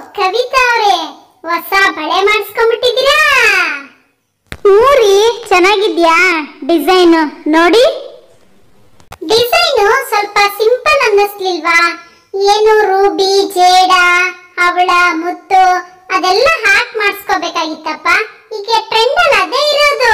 ಕವಿತಾ ಅವರೇ ಹೊಸ ಬಳೆ ಮಾಡಿಸ್ಕೊಂಡ್ಬಿಟ್ಟಿದ್ದೀರಾ ಊರಿ ಚೆನ್ನಾಗಿದ್ಯಾ ಡಿಸೈನ್ ನೋಡಿ ಡಿಸೈನು ಸ್ವಲ್ಪ ಸಿಂಪಲ್ ಅನ್ನಿಸ್ಲಿಲ್ವಾ ಏನು ರೂಬಿ ಜೇಡ ಹವಳ ಮುತ್ತು ಅದೆಲ್ಲ ಹಾಕಿ ಮಾಡಿಸ್ಕೋಬೇಕಾಗಿತ್ತಪ್ಪ ಈಗ ಟ್ರೆಂಡ್ ಅಲ್ಲಿ ಅದೇ ಇರೋದು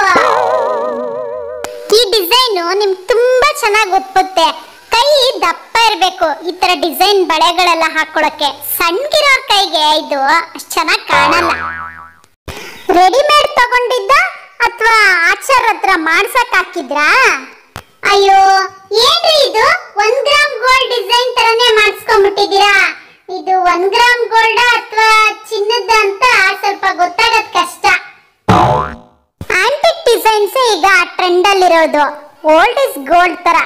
ಈ ಡಿಸೈನು ನಿಮ್ಗೆ ತುಂಬಾ ಚೆನ್ನಾಗಿ ಒಪ್ಪುತ್ತೆ ಕೈ ದಪ್ಪ ಇರಬೇಕು ಈ ತರ ಡಿಸೈನ್ ಬಳೆಗಳೆಲ್ಲ ಹಾಕೊಳಕ್ಕೆ ಸಣ್ಣಗಿರೋರ್ ಕೈಗೆ ಇದು ಅಷ್ಟು ಚೆನ್ನಾಗಿ ಕಾಣಲ್ಲ ರೆಡಿಮೇಡ್ ತಗೊಂಡಿದ್ದ ಅಥವಾ ಆಚಾರ ಹತ್ರ ಮಾಡ್ಸಕ್ ಹಾಕಿದ್ರಾ ಅಯ್ಯೋ ಏನ್ರಿ ಇದು ಒಂದ್ ಗ್ರಾಮ್ ಗೋಲ್ಡ್ ಡಿಸೈನ್ ತರನೇ ಮಾಡಿಸ್ಕೊಂಡ್ಬಿಟ್ಟಿದ್ದೀರಾ ಇದು ಒಂದ್ ಗ್ರಾಮ್ ಗೋಲ್ಡ್ ಅಥವಾ ಚಿನ್ನದ ಅಂತ ಸ್ವಲ್ಪ ಗೊತ್ತಾಗದ್ ಕಷ್ಟ ಆಂಟಿಕ್ ಡಿಸೈನ್ಸ್ ಈಗ ಟ್ರೆಂಡ್ ಅಲ್ಲಿರೋದು ಓಲ್ಡ್ ಇಸ್ ಗೋಲ್ಡ್ ತರ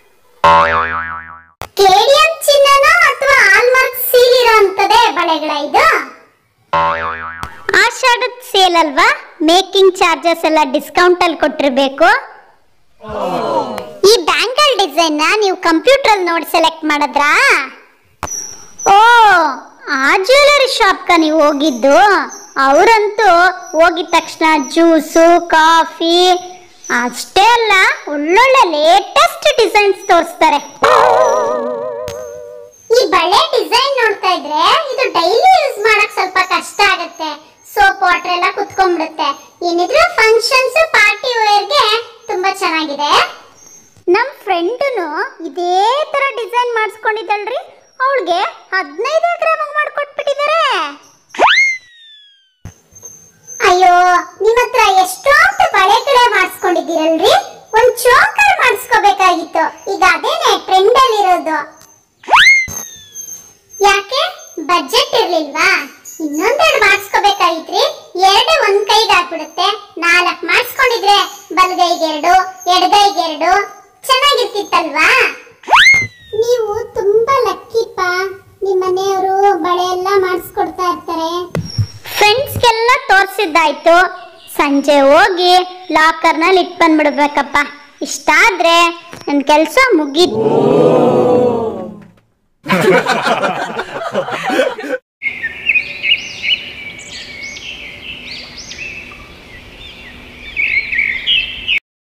ಕೆಡಿಎಂ ಚಿನ್ನನೋ ಅಥವಾ ಹಾಲ್ಮಾರ್ಕ್ ಸೀಲ್ ಇರೋಂಥದ್ದೇ ಬಳೆಗಳ ಇದು ಆಷಾಢದ ಸೇಲ್ ಅಲ್ವಾ ಮೇಕಿಂಗ್ ಚಾರ್ಜಸ್ ಎಲ್ಲ ಡಿಸ್ಕೌಂಟ್ ಅಲ್ಲಿ ಕೊಟ್ಟಿರ್ಬೇಕು ಈ ಬ್ಯಾಂಗಲ್ ಡಿಸೈನ್ ನ ನೀವು ಕಂಪ್ಯೂಟರ್ ಅಲ್ಲಿ ನೋಡಿ ಸೆಲೆಕ್ಟ್ ಮಾಡಿದ್ರಾ ಓ ಆ ಜ್ಯುವೆಲರಿ ಶಾಪ್ಗ ನೀವು ಹೋಗಿದ್ದು ಅವರಂತೂ ಹೋಗಿದ ತಕ್ಷಣ ಜ್ಯೂಸು ಕಾಫಿ ಅಷ್ಟೇ ಅಲ್ಲ ಒಳ್ಳೊಳ್ಳೆ ಲೇಟೆಸ್ಟ್ ಡಿಸೈನ್ಸ್ ತೋರಿಸ್ತಾರೆ ಈ ಬಳೆ ಡಿಸೈನ್ ನೋಡ್ತಾ ಇದ್ರೆ ಇದು ಡೈಲಿ ಯೂಸ್ ಮಾಡಕ್ ಸ್ವಲ್ಪ ಕಷ್ಟ ಆಗುತ್ತೆ ಸೋಪ್ ವಾಟರ್ ಎಲ್ಲ ಕುತ್ಕೊಂಡ್ಬಿಡುತ್ತೆ ಏನಿದ್ರು ಫಂಕ್ಷನ್ಸ್ ಪಾರ್ಟಿ ವೇರ್ಗೆ ತುಂಬಾ ಚೆನ್ನಾಗಿದೆ ನಮ್ಮ ಫ್ರೆಂಡನು ಇದೇ ತರ ಡಿಸೈನ್ ಮಾಡಿಸ್ಕೊಂಡಿದ್ದಲ್ರಿ ಅವಳಿಗೆ ಹದಿನೈದು ಗ್ರಾಮ್ ಮಾಡ್ಕೊಟ್ಬಿಟ್ಟಿದ್ದಾರೆ ಅಯ್ಯೋ ನಿಮ್ಮ ಹತ್ರ ಎಷ್ಟೊಂದು ಬಳೆ ಕಡೆ ಮಾಡಿಸ್ಕೊಂಡಿದ್ದೀರಲ್ರಿ ಒಂದ್ ಚೋಕರ್ ಮಾಡಿಸ್ಕೋಬೇಕಾಗಿತ್ತು ಈಗ ಅದೇನೆ ಟ್ರೆಂಡ್ ಅಲ್ಲಿರೋದು ಯಾಕೆ ಬಜೆಟ್ ಇರ್ಲಿಲ್ವಾ ಇನ್ನೊಂದೆರಡು ಮಾಡಿಸ್ಕೋಬೇಕಾಗಿತ್ರಿ ಎರಡು ಒಂದ್ ಕೈಗೆ ಹಾಕ್ಬಿಡುತ್ತೆ ನಾಲ್ಕು ಮಾಡಿಸ್ಕೊಂಡಿದ್ರೆ ಬಲಗೈಗೆ ಎರಡು ಎಡಗೈಗೆ ಎರಡು ಚೆನ್ನಾಗಿರ್ತಿತ್ತಲ್ವಾ ನೀವು ತುಂಬಾ ಲಕ್ಕಿಪ್ಪ ನಿಮ್ಮ ಮನೆಯವರು ಬಳೆ ಎಲ್ಲ ಮಾಡಿಸ್ಕೊಡ್ತಾ ಇರ್ತಾರೆ ಫ್ರೆಂಡ್ಸ್ಗೆಲ್ಲ ತೋರಿಸಿದ್ದಾಯ್ತು ಸಂಜೆ ಹೋಗಿ ಲಾಕರ್ನಲ್ಲಿ ಇಟ್ಟು ಬಂದ್ಬಿಡ್ಬೇಕಪ್ಪ ಇಷ್ಟಾದ್ರೆ ನನ್ನ ಕೆಲಸ ಮುಗೀತು